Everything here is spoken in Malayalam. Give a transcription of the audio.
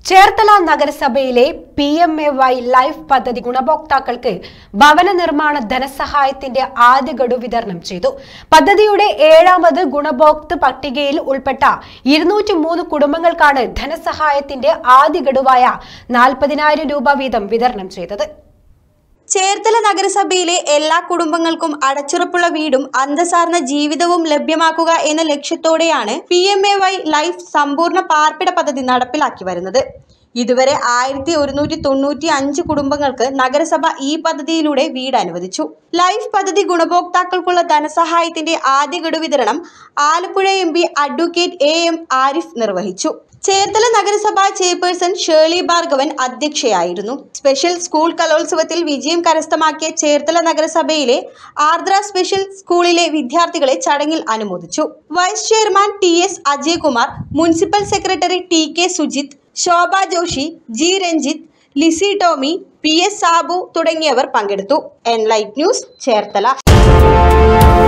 ചേർത്തല നഗരസഭയിലെ P M A Y life പദ്ധതി ഗുണഭോക്താക്കൾക്ക് ഭവന നിർമ്മാണ ധനസഹായത്തിന്റെ ആദ്യ ഗഡു വിതരണം ചെയ്തു പദ്ധതിയുടെ ഏഴാമത് ഗുണഭോക്തൃ പട്ടികയിൽ ഉൾപ്പെട്ട ഇരുന്നൂറ്റി മൂന്ന് കുടുംബങ്ങൾക്കാണ് ധനസഹായത്തിന്റെ ആദ്യ ഗഡുവായ നാൽപ്പതിനായിരം രൂപ വീതം വിതരണം ചെയ്തത് ചേർത്തല നഗരസഭയിലെ എല്ലാ കുടുംബങ്ങൾക്കും അടച്ചുറപ്പുള്ള വീടും അന്തസാർന്ന ജീവിതവും ലഭ്യമാക്കുക എന്ന ലക്ഷ്യത്തോടെയാണ് P M A Y life സമ്പൂർണ്ണ പാർപ്പിട പദ്ധതി നടപ്പിലാക്കി വരുന്നത് ഇതുവരെ ആയിരത്തി ഒരുന്നൂറ്റി തൊണ്ണൂറ്റി അഞ്ച് കുടുംബങ്ങൾക്ക് നഗരസഭ ഈ പദ്ധതിയിലൂടെ വീട് അനുവദിച്ചു ലൈഫ് പദ്ധതി ഗുണഭോക്താക്കൾക്കുള്ള ധനസഹായത്തിന്റെ ആദ്യ ഗഡു വിതരണം Alappuzha M P advocate A M Arif നിർവഹിച്ചു ചേർത്തല നഗരസഭാ ചെയർപേഴ്സൺ ഷേർലി ഭാർഗവൻ അധ്യക്ഷയായിരുന്നു സ്പെഷ്യൽ സ്കൂൾ കലോത്സവത്തിൽ വിജയം കരസ്ഥമാക്കിയ ചേർത്തല നഗരസഭയിലെ ആർദ്ര സ്പെഷ്യൽ സ്കൂളിലെ വിദ്യാർത്ഥികളെ ചടങ്ങിൽ അനുമോദിച്ചു vice chairman T S Ajayakumar municipal secretary T K Sujith Shobha Joshi G Ranjith Lissy Tomy P S Sabu തുടങ്ങിയവർ പങ്കെടുത്തു എൻലൈറ്റ് ന്യൂസ് ചേർത്തല